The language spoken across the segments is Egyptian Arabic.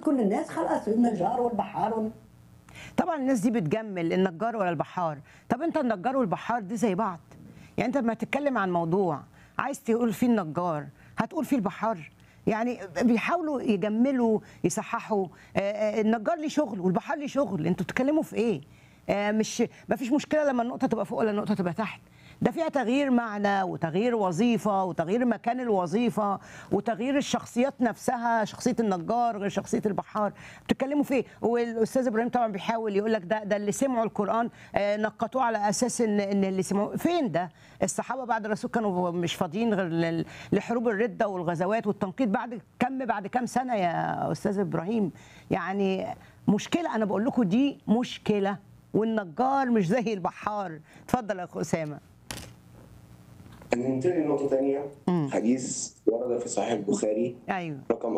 كل الناس خلاص النجار والبحار وال... طبعا الناس دي بتجمل النجار ولا البحار طب انت النجار والبحار دي زي بعض يعني انت لما تتكلم عن موضوع عايز تقول فيه النجار هتقول فيه البحار يعني بيحاولوا يجملوا يصححوا آه، آه، النجار ليه شغل والبحار ليه شغل انتوا بتتكلموا في ايه آه، مش ما فيش مشكله لما النقطه تبقى فوق ولا النقطه تبقى تحت ده فيها تغيير معنى وتغيير وظيفه وتغيير مكان الوظيفه وتغيير الشخصيات نفسها شخصيه النجار غير شخصيه البحار بتتكلموا في ايه والاستاذ ابراهيم طبعا بيحاول يقول لك ده ده اللي سمعوا القران آه، نقطوه على اساس ان ان اللي سمعوا فين ده الصحابه بعد الرسول كانوا مش فاضيين غير لل- لحروب الرده والغزوات والتنقيط بعد كم بعد كام سنه يا استاذ ابراهيم يعني مشكله انا بقول لكم دي مشكله والنجار مش زي البحار اتفضل يا اخو اسامه ننتقل لنقطة تانية حديث ورد في صحيح البخاري ايوه رقم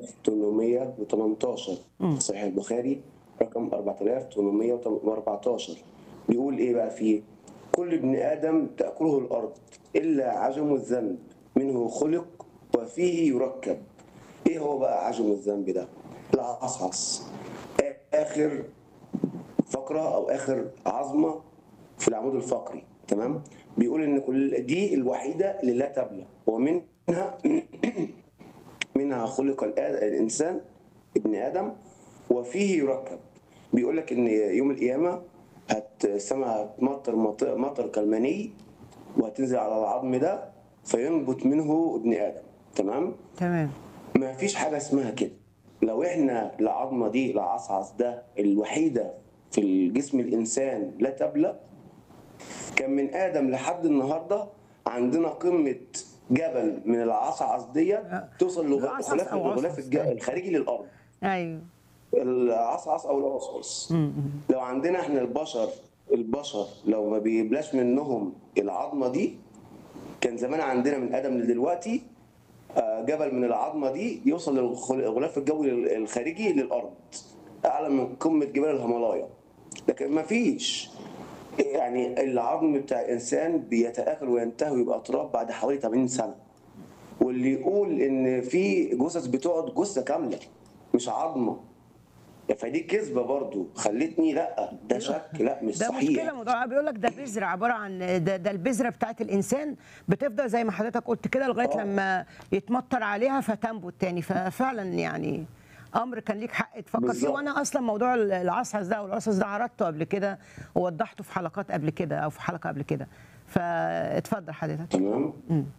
4818 في صحيح البخاري رقم 4814 بيقول ايه بقى فيه كل ابن ادم تاكله الارض الا عجم الذنب منه خلق وفيه يركب ايه هو بقى عجم الذنب ده العصعص اخر فقره او اخر عظمه في العمود الفقري تمام بيقول ان كل دي الوحيده اللي لا تبلى ومنها منها خلق الآ- الانسان ابن ادم وفيه يركب بيقول لك ان يوم القيامه هت السماء هتمطر مط- مطر كالمني وهتنزل على العظم ده فينبت منه ابن ادم تمام تمام ما فيش حاجه اسمها كده لو احنا العظمه دي العصعص ده الوحيده في الجسم الانسان لا تبلى كان من ادم لحد النهارده عندنا قمه جبل من العصعص ديت توصل العصعص لغلاف أو الغلاف عصعص. الج- الخارجي للارض ايوه العصعص او العصعص لو عندنا احنا البشر البشر لو ما بيبلاش منهم العظمه دي كان زمان عندنا من ادم لدلوقتي آه، جبل من العظمه دي يوصل للغلاف الجوي الخارجي للارض اعلى من قمه جبال الهيمالايا لكن ما فيش يعني العظم بتاع الانسان بيتاكل وينتهي ويبقى تراب بعد حوالي 80 سنه واللي يقول ان في جثث بتقعد جثه كامله مش عظمه فدي كذبه برضو خلتني لا ده شك لا مش ده صحيح مشكله موضوع بيقول لك ده بذره عباره عن ده, ده البذره بتاعت الانسان بتفضل زي ما حضرتك قلت كده لغايه آه. لما يتمطر عليها فتنبت تاني ففعلا يعني امر كان ليك حق تفكر فيه بالظبط. وانا اصلا موضوع العصعص ده والعصعص ده عرضته قبل كده ووضحته في حلقات قبل كده او في حلقه قبل كده فاتفضل حضرتك تمام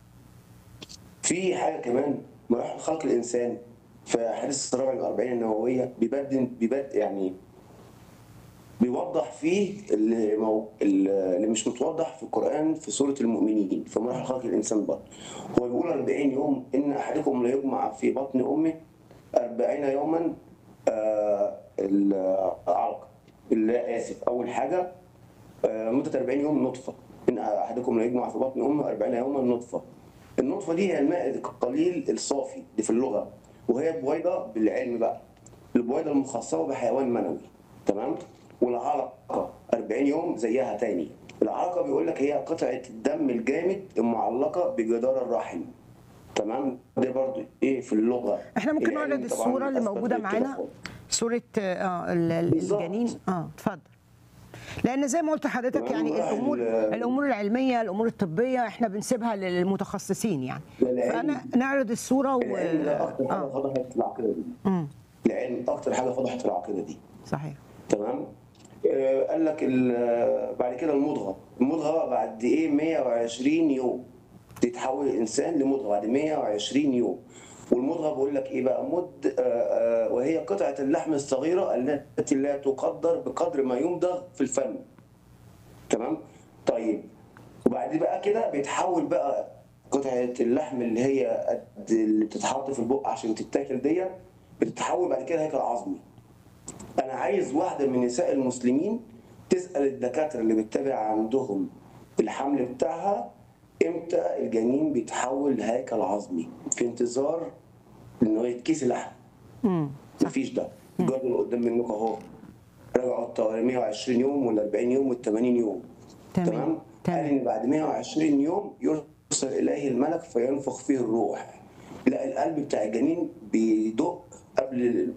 في حاجه كمان مراحل خلق الانسان في حديث الصراع الأربعين النووية بيبدل بيبد يعني بيوضح فيه اللي, مو... اللي مش متوضح في القرآن في سورة المؤمنين في مراحل خلق الإنسان برضه هو بيقول 40 يوم إن أحدكم لا يجمع في بطن أمه 40 يوما آه العلقة اللي آسف أول حاجة آه مدة 40 يوم نطفة إن أحدكم لا يجمع في بطن أمه 40 يوما نطفة النطفة دي هي الماء القليل الصافي دي في اللغة وهي بويضة بالعلم بقى البويضة المخصبة بحيوان منوي تمام والعلقة 40 يوم زيها تاني العلقة بيقول لك هي قطعة الدم الجامد المعلقة بجدار الرحم تمام ده برضو ايه في اللغة احنا ممكن العلم نعرض طبعاً الصوره اللي أثبت موجوده غير كده معانا خالص. صوره اه ال- ال- بالظبط. الجنين اه اتفضل لان زي ما قلت لحضرتك تمام، يعني مراحل- الامور الامور العلميه الامور الطبيه احنا بنسيبها للمتخصصين يعني للعلم. فانا نعرض الصوره و العلم ده اكتر حاجة اه فضحت في العقيدة دي امم العلم اكتر حاجة فضحت في العقيدة دي صحيح تمام آه، قال لك ال- بعد كده المضغه المضغه بعد ايه 120 يوم تتحول الانسان لمضغه بعد 120 يوم والمضغه بقول لك ايه بقى مد آه، آه، وهي قطعه اللحم الصغيره التي لا تقدر بقدر ما يمضغ في الفم تمام طيب وبعد بقى كده بيتحول بقى قطعه اللحم اللي هي قد اللي بتتحط في البق عشان تتاكل ديت بتتحول بعد كده هيكل عظمي انا عايز واحده من نساء المسلمين تسال الدكاتره اللي بتتابع عندهم الحمل بتاعها امتى الجنين بيتحول لهيكل عظمي في انتظار انه يتكيس لحم امم مفيش ده الجدول قدام منكم اهو راجعوا الطوارئ 120 يوم ولا 40 يوم ولا 80 يوم تمام. تمام قال تمام. ان بعد 120 يوم يرسل اليه الملك فينفخ فيه الروح لا القلب بتاع الجنين بيدق قبل